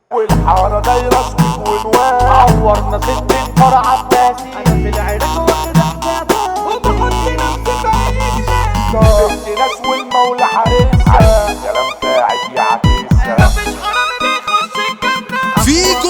والحارة دايرة سويت ونوال عورنا ست فرع عباسي انا في العرق واخد احسابه وبحط نفسي في عيني بنت ناس والمولى حارسها كلام فاعل يعكسها مفيش حرام بيخش الجنة فيجو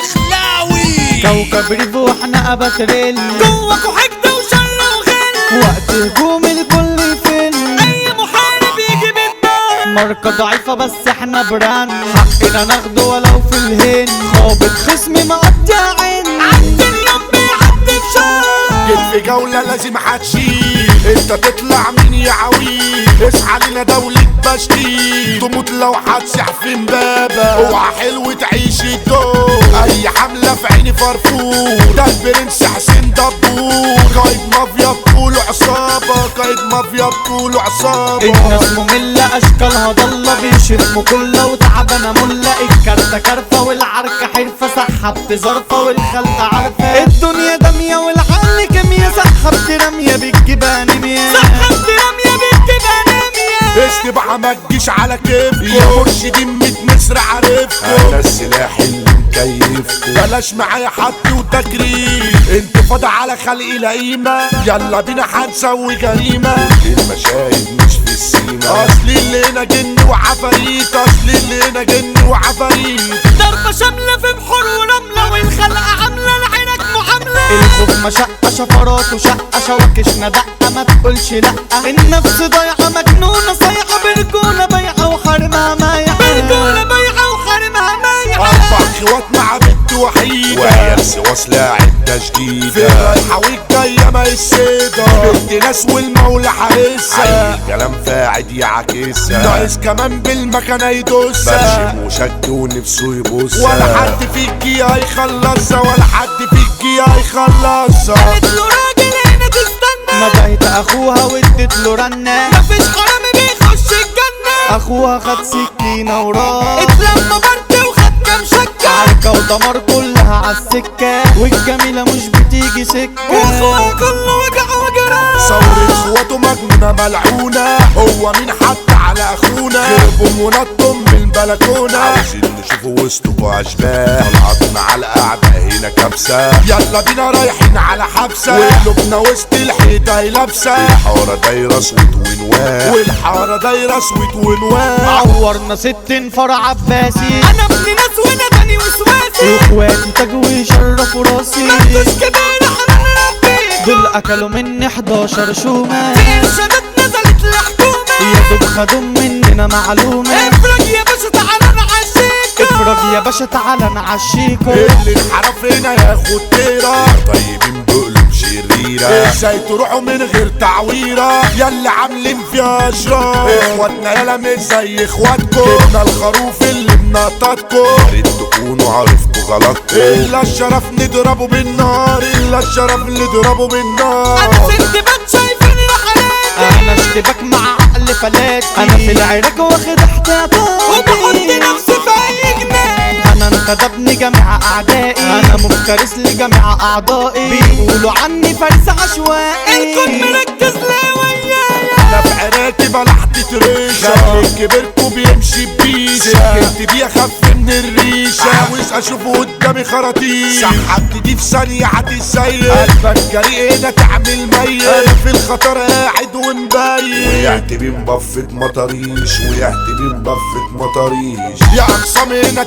الدخلاوي كوكب ريف واحنا اباتريل جواكوا حقد وشر وغل وقت هجوم الكل يفل اي محارب يجي بالدار ماركة ضعيفة بس احنا براند حقنا ناخده ولو في الهين خابط خصمي مقطع عين عند اليوم بيعدي في شهر جيت في جولة لازم هتشيل انت تطلع مين يا عويل اصحى لنا دولة بشتيل تموت لو هتسح في امبابة اوعى حلو تعيش الدور اي حملة في عيني فرفور ده البرنس حسين دبور قايد مافيا بطوله عصابة قايد مافيا بطوله عصابة الناس مملة اشكالها ضلة بيشموا كلة وتعبانة ملة الكارتة كارفة والعركة حرفة سحبت ظرفة والخلقة عارفة الدنيا دامية والعقل كيميا سحبت رمية بالجبان مية سحبت رمية بنت بنامية استبعى ما تجيش على كيفكم يا مرشدين ميت مصر عارفكم انا السلاح اللي مكيفكم بلاش معايا حط وتكريم انتفاضة على خلق القيمة يلا بينا هنسوي جريمة المشاهد مش في السيما اصلي اللي هنا جن وعفاريت اصلي اللي هنا جن وعفاريت ضربة شاملة في بحور ورملة والخلقة عاملة لعينك معاملة الخوف مشقة شفرات وشقة شواكشنا دقة ما تقولش لأ النفس ضايعة مجنونة صايعة برجولة بايعة وحرمها مايعة برجولة بايعة وحارمها مايعة اربع خوات مع بنت وحيدة وهي السواس لاعبة جديدة في الرايحة والجاية ما السيدة بنت ناس والمولى حارسها اي كلام فاعد يعاكسها ناقص كمان بالمكنة يدوسها برشم وشك ونفسه يبوسها ولا حد فيكي هيخلصها ولا حد فيكي هيخلصها قالت له راجل هنا تستنى ندهت اخوها وادت له رنة مفيش حرام بيخش الجنة اخوها خد سكينة وراه اتلم برد وخد كام شكة عركة ودمار كلها عالسكة والجميلة مش بتيجي سكة واخوها كله وجع وجراح ثورة اخواته مجنونة ملعونة هو مين حتى على اخونا خربهم ونطهم من البلكونة عاوزين نشوفوا وسطكوا اشباه طلعتنا على الاعداء هنا كبسة يلا بينا رايحين على حبسة وقلوبنا وسط الحيطة هي لابسة الحارة دايرة صوت ونواه والحارة دايرة صوت ونواه عورنا ست فرع عباسي انا ابن ناس ونبني وسواسي واخواتي تجوا يشرفوا راسي مفيش كبير احنا نربي دول اكلوا مني 11 شومة في ارشادات نزلت الحكومة يا دوب خدوا مننا معلومة افرج يا باشا تعالى نعشيك افرج يا باشا تعالى نعشيكوا اللي انحرف هنا ياخد تيرة طيبين بقلوب شريرة ازاي تروحوا من غير تعويرة يلا عاملين فيها اشرار اخواتنا يلا مش زي اخواتكم جبنا الخروف اللي بنقطاتكم يا ريت تكونوا عرفتوا غلطكم الا الشرف نضربه بالنار الا الشرف نضربه بالنار انا سندباد شايفين يا حالاتي انا اشتباك مع عقل فلاتي انا في العراق واخد وبحط احتياطاتي نفسي في اي جنيه انا انتدبني جميع اعدائي انا مفترس لجميع اعضائي بيقولوا عني فارس عشوائي الكون مركز لا ويايا انا في عراكي بلحت تريشة خلي كبركوا بيمشي ببيشة سكنت بيه اخف من الريشة عاوز اشوفه قدامي خراطيش سحبت دي في ثانية هتسير قلبك جريء هنا تعمل ميت انا في الخطر قاعد ومبين وقعت بيه مبفة مطريش وقعت بيه مبفة مطريش يا اقسام هنا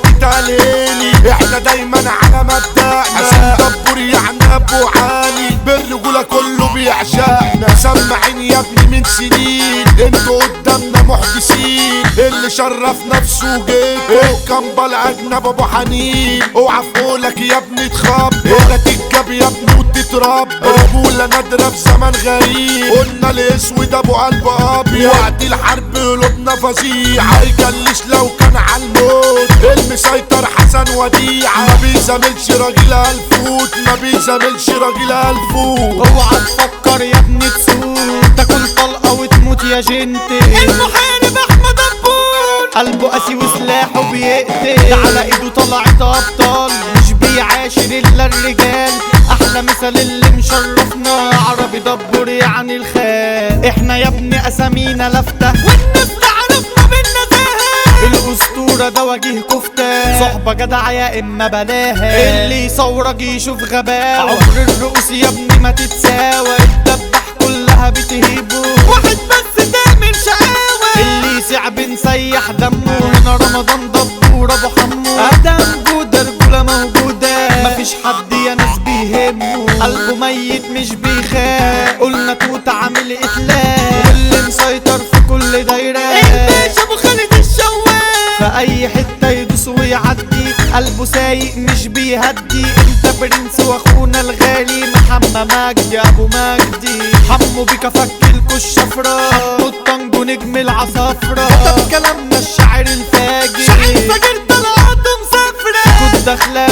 تتعليني احنا دايما على مبدأنا حسن دبور يعني ابو علي بالرجولة كله بيعشقنا سمعين يا ابني من سنين انتوا قدامنا محدثين اللي شرف نفسه جيته كان بلا اجنب ابو حنين اوعى في قولك يا ابني تخاب هنا تتجاب يا ابني وتتربى رجولة نادرة في زمن غريب قلنا الاسود ابو قلب ابيض وقت الحرب قلوبنا فظيعة يجلش لو كان على الموت المسيطر حسن وديعة ما بيزاملش راجل الفوت ما بيزاملش راجل الفوت اوعى تفكر يا ابني تسوق تاكل طلقه وتموت يا جنتي المحارب احمد ابون قلبه قاسي وسلاحه بيقتل على ايده طلعت ابطال مش بيعاشر الا الرجال احلى مثال اللي مشرفنا عربي دبور يعني الخال احنا يا ابني اسامينا لفته والناس تعرفنا بالنزاهة الاسطوره ده وجيه كفته صحبه جدع يا اما بلاها اللي يصورك يشوف غباء عمر الرؤوس يا ابني ما تتساوى الدبح كلها بتهيبه واحد بس تعمل شقاوة اللي يسيع بنسيح دمه هنا رمضان دبور ابو حمو ادم جودة رجولة موجودة مفيش حد يا ناس بيهمه قلبه ميت مش بيخاف قلنا توت عامل اتلاف واللي مسيطر في كل دايرة الباشا ابو خالد الشواف في اي حتة يدوس ويعدي قلبه سايق مش بيهدي انت برنس واخونا الغالي محمد مجدي ابو مجدي حمو بيك فك الكشافرة حمو الطنجو نجم العصافرة كتب كلامنا الشاعر الفاجر شاعر فاجر طلعته مسافرة كنت داخلة